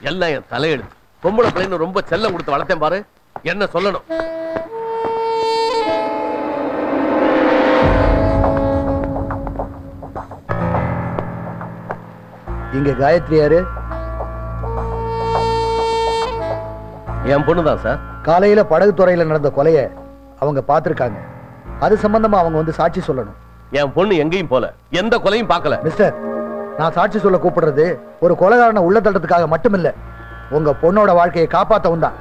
எல்லாம் என் தலையெழுத்து பொம்பளை பிள்ளைன்னு ரொம்ப செல்லம் கொடுத்து வளர்த்தேன் பாரு என்ன சொல்லணும் இங்க காயத்ரி யாரு என் பொண்ணுதான் சார் காலையில படகு துறையில நடந்த கொலைய அவங்க பார்த்திருக்காங்க அது சம்பந்தமா அவங்க வந்து சாட்சி சொல்லணும் என் பொண்ணு எங்கேயும் போல எந்த கொலையும் பார்க்கல மிஸ்டர் நான் சாட்சி சொல்ல கூப்பிடுறது ஒரு கொலைகாரனை உள்ள தள்ளதுக்காக மட்டுமில்ல உங்க பொண்ணோட வாழ்க்கையை காப்பாத்தவும் தான்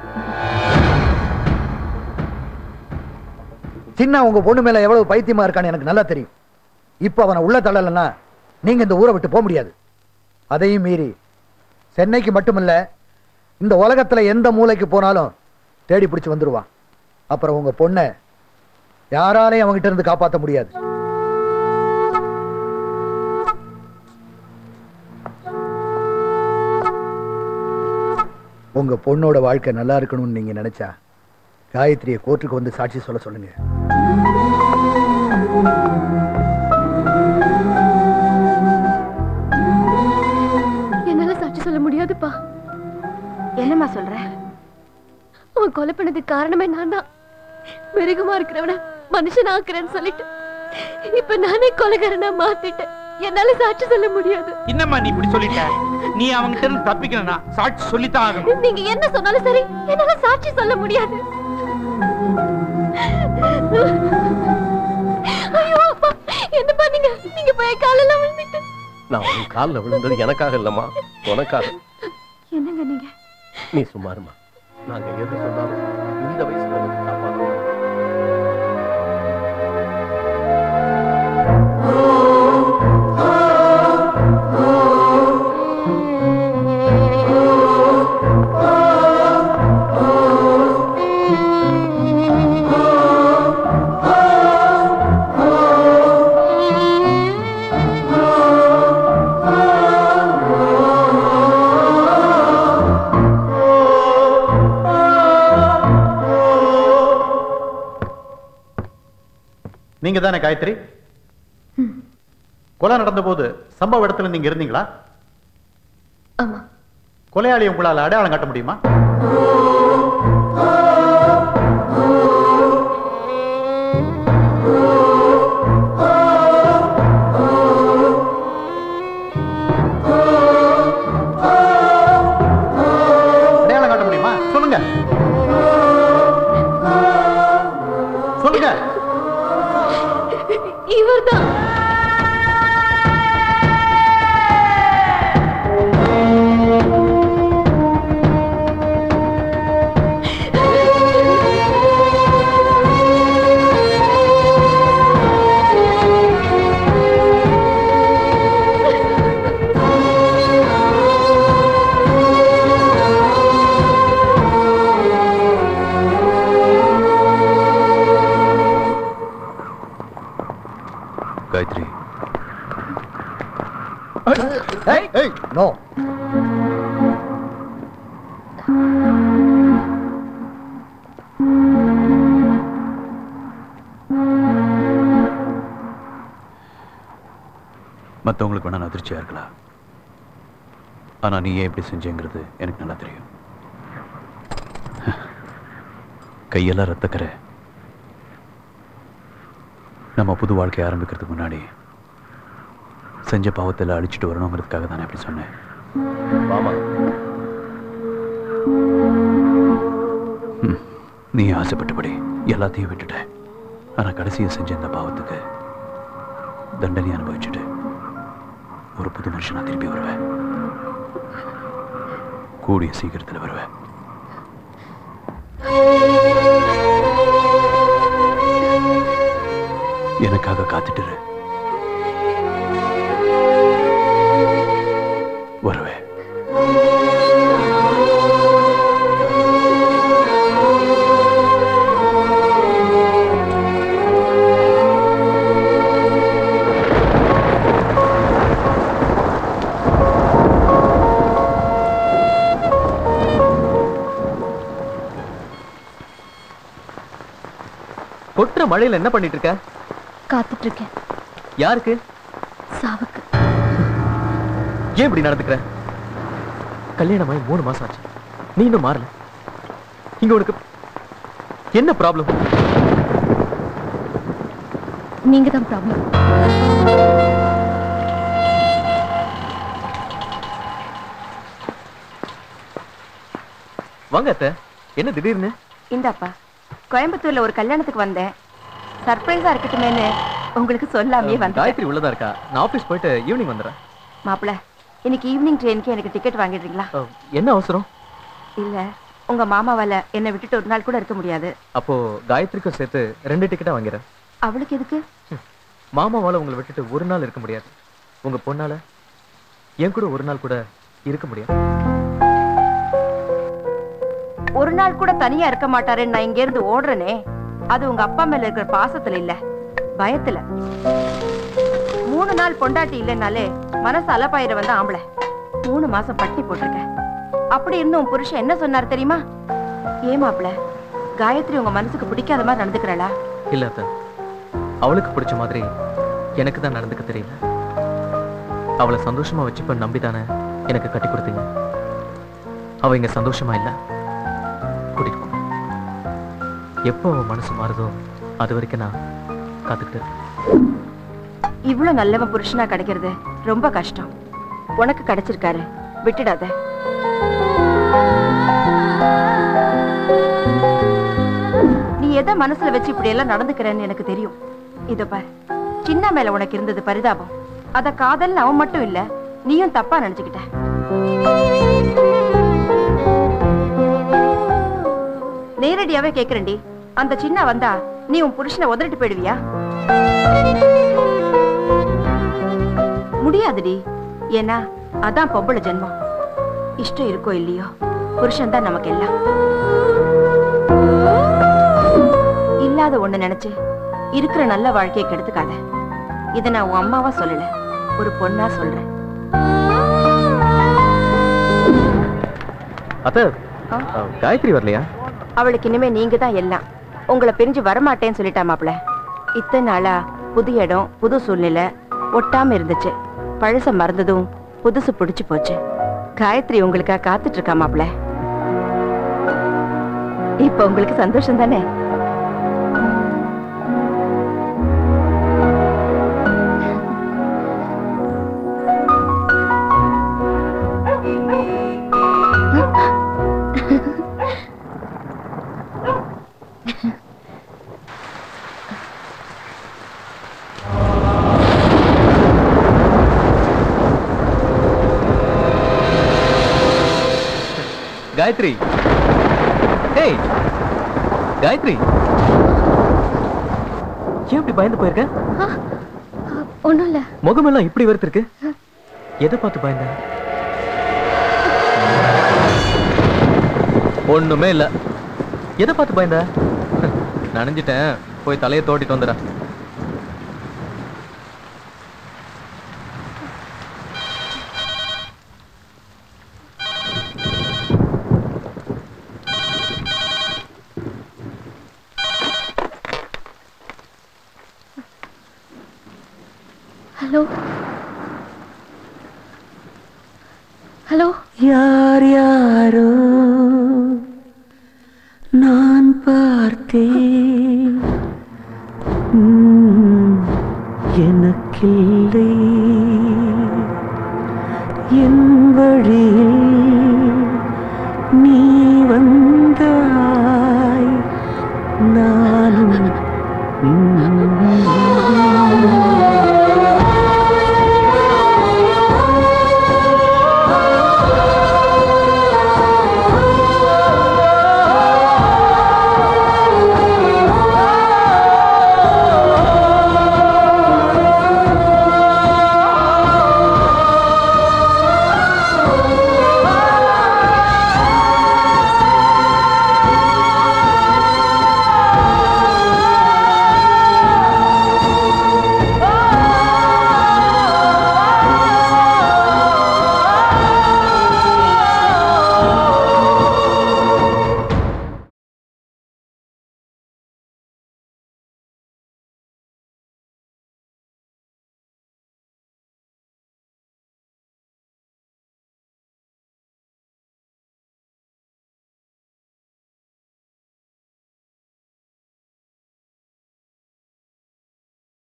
சின்ன உங்க பொண்ணு மேல எவ்வளவு பைத்தியமா இருக்கான்னு எனக்கு நல்லா தெரியும் இப்ப அவனை உள்ள தள்ளலைன்னா நீங்க இந்த ஊரை விட்டு போக முடியாது அதையும் மீறி சென்னைக்கு மட்டுமில்ல இந்த உலகத்துல எந்த மூலைக்கு போனாலும் தேடி பிடிச்சு வந்துருவான் அப்புறம் உங்க பொண்ணை யாராலையும் அவங்ககிட்ட இருந்து காப்பாற்ற முடியாது உங்க பொண்ணோட வாழ்க்கை நல்லா இருக்கணும்னு நீங்க நினைச்சா காயத்ரியை கோர்ட்டுக்கு வந்து சாட்சி சொல்ல சொல்லுங்க என்னால சாட்சி சொல்ல முடியாதுப்பா என்னம்மா சொல்ற அவன் கொலை பண்ணதுக்கு காரணமே நான் தான் மிருகமா இருக்கிறவன மனுஷன் ஆக்குறேன்னு சொல்லிட்டு இப்ப நானே கொலைகாரனா மாத்திட்டேன் என்னால சாட்சி சொல்ல முடியாது என்னம்மா நீ இப்படி சொல்லிட்ட நீ அவங்கிட்ட இருந்து தப்பிக்கணும்னா சாட்சி சொல்லித்தான் ஆகணும் நீங்க என்ன சொன்னாலும் சரி என்னால சாட்சி சொல்ல முடியாது ஐயோ அப்பா என்னப்பா நீங்க நீங்க போய் காலெல்லாம் விழுந்துட்டு நான் உன் காலில் விழுந்தது எனக்காக இல்லம்மா உனக்காக என்னங்க நீங்க நீ சும்மாருமா நாங்க எது சொன்னாலும் இந்த வயசுல வந்து காப்பாற்றணும் நீங்க தானே காயத்ரி கொலை நடந்த போது சம்பவ இடத்துல நீங்க இருந்தீங்களா ஆமா கொலையாளி உங்களால அடையாளம் காட்ட முடியுமா அடையாளம் காட்ட முடியுமா சொல்லுங்க சொல்லுங்க இவர்தான் காயத்ரி நோ மற்றவங்களுக்கு வேணா நான் அதிர்ச்சியா இருக்கலாம் ஆனா நீ ஏன் இப்படி செஞ்சேங்கிறது எனக்கு நல்லா தெரியும் கையெல்லாம் ரத்தக்கரை நம்ம புது வாழ்க்கை ஆரம்பிக்கிறதுக்கு முன்னாடி செஞ்ச பாவத்தில் அழிச்சிட்டு வரணுங்கிறதுக்காக தானே அப்படி சொன்னேன் மாமா ம், நீ ஆசைப்பட்டபடி எல்லாத்தையும் விட்டுட்ட ஆனா கடைசியை செஞ்ச இந்த பாவத்துக்கு தண்டனை அனுபவிச்சுட்டு ஒரு புது மனுஷனா திருப்பி வருவேன் கூடிய சீக்கிரத்தில் வருவேன் எனக்காக காத்துட்டு இரு. வருவேன் கொட்டுற மழையில என்ன பண்ணிட்டு இருக்க காத்துட்டு இருக்கேன் யாருக்கு சாவுக்கு ஏன் இப்படி நடந்துக்கிற கல்யாணமாயி மூணு மாசம் ஆச்சு நீ இன்னும் மாறல இங்க உனக்கு என்ன ப்ராப்ளம் நீங்க தான் ப்ராப்ளம் வாங்க அத்தை என்ன திடீர்னு இந்தாப்பா கோயம்புத்தூர்ல ஒரு கல்யாணத்துக்கு வந்தேன் சர்ப்ரைஸா இருக்கட்டுமேன்னு உங்களுக்கு சொல்லாமே வந்தேன் காயத்ரி உள்ளதா இருக்கா நான் ஆபீஸ் போயிட்டு ஈவினிங் வந்துடுறேன் மாப்பிள இன்னைக்கு ஈவினிங் ட்ரெயினுக்கு எனக்கு டிக்கெட் வாங்கிடுறீங்களா அஹ், என்ன அவசரம் இல்ல உங்க மாமாவால என்னை விட்டுட்டு ஒரு நாள் கூட இருக்க முடியாது அப்போ காயத்ரிக்கும் சேர்த்து ரெண்டு டிக்கெட்டா வாங்கிறேன் அவளுக்கு எதுக்கு மாமாவால உங்களை விட்டுட்டு ஒரு நாள் இருக்க முடியாது உங்க பொண்ணால என் கூட ஒரு நாள் கூட இருக்க முடியாது ஒரு நாள் கூட தனியா இருக்க மாட்டாருன்னு நான் இங்க இருந்து ஓடுறேனே அது உங்க அப்பா மேல இருக்கிற பாசத்துல இல்ல பயத்துல மூணு நாள் பொண்டாட்டி இல்லைனாலே மனசு அலப்பாயிர வந்த ஆம்பளை மூணு மாசம் பட்டி போட்டிருக்கேன் அப்படி இருந்தும் உன் புருஷன் என்ன சொன்னார் தெரியுமா ஏமாப்ல காயத்ரி உங்க மனசுக்கு பிடிக்காத மாதிரி நடந்துக்கிறாளா இல்ல அத்தை அவளுக்கு பிடிச்ச மாதிரி எனக்கு தான் நடந்துக்க தெரியல அவளை சந்தோஷமா வச்சுப்ப நம்பி தானே எனக்கு கட்டி கொடுத்தீங்க அவ இங்க சந்தோஷமா இல்ல கூட்டிட்டு போங்க எப்போ அவ மனசு மாறுதோ அது வரைக்கும் நான் காத்துக்கிட்டு இருக்கேன். இவ்வளவு நல்லவன் புருஷனா கிடைக்கிறது ரொம்ப கஷ்டம் உனக்கு கிடைச்சிருக்காரு விட்டுடாத நீ எதை மனசுல வச்சு இப்படி எல்லாம் நடந்துக்கிறேன்னு எனக்கு தெரியும் இதோ பார் சின்ன மேல உனக்கு இருந்தது பரிதாபம் அத காதல்னு அவன் மட்டும் இல்ல நீயும் தப்பா நினைச்சுக்கிட்ட நேரடியாவே கேக்குறேன்டி அந்த சின்ன வந்தா நீ உன் புருஷனை உதறிட்டு போயிடுவியா முடியாதுடி ஏன்னா அதான் பொம்பளை ஜென்மம் இஷ்டம் இருக்கோ இல்லையோ புருஷன் தான் நமக்கு எல்லாம் இல்லாத ஒண்ணு நினைச்சு இருக்கிற நல்ல வாழ்க்கையை கெடுத்துக்காத இதை நான் உன் அம்மாவா சொல்லல ஒரு பொண்ணா சொல்றேன் அத்தை ஆ? அஹ், காயத்ரி வரலையா அவளுக்கு இனிமே நீங்க தான் எல்லாம் உங்களை பிரிஞ்சு வரமாட்டேன்னு சொல்லிட்டா மாப்ள இத்தனை நாளா புது இடம் புது சூழ்நிலை ஒட்டாம இருந்துச்சு பழச மறந்ததும் புதுசு பிடிச்சு போச்சு காயத்ரி உங்களுக்கா காத்துட்டு இருக்கா மாப்ள இப்ப உங்களுக்கு சந்தோஷம் தானே காயத்ரி ஏய் காயத்ரி ஏன் இப்படி பயந்து போயிருக்க ஒண்ணும் இல்ல முகமெல்லாம் இப்படி வெறுத்திருக்கு எதை பார்த்து பயந்த ஒண்ணுமே இல்ல எதை பார்த்து பயந்த நனைஞ்சிட்டேன் போய் தலையை தோட்டிட்டு வந்துடா ஹலோ ஹலோ யார் யாரோ நான் பார்த்தேன்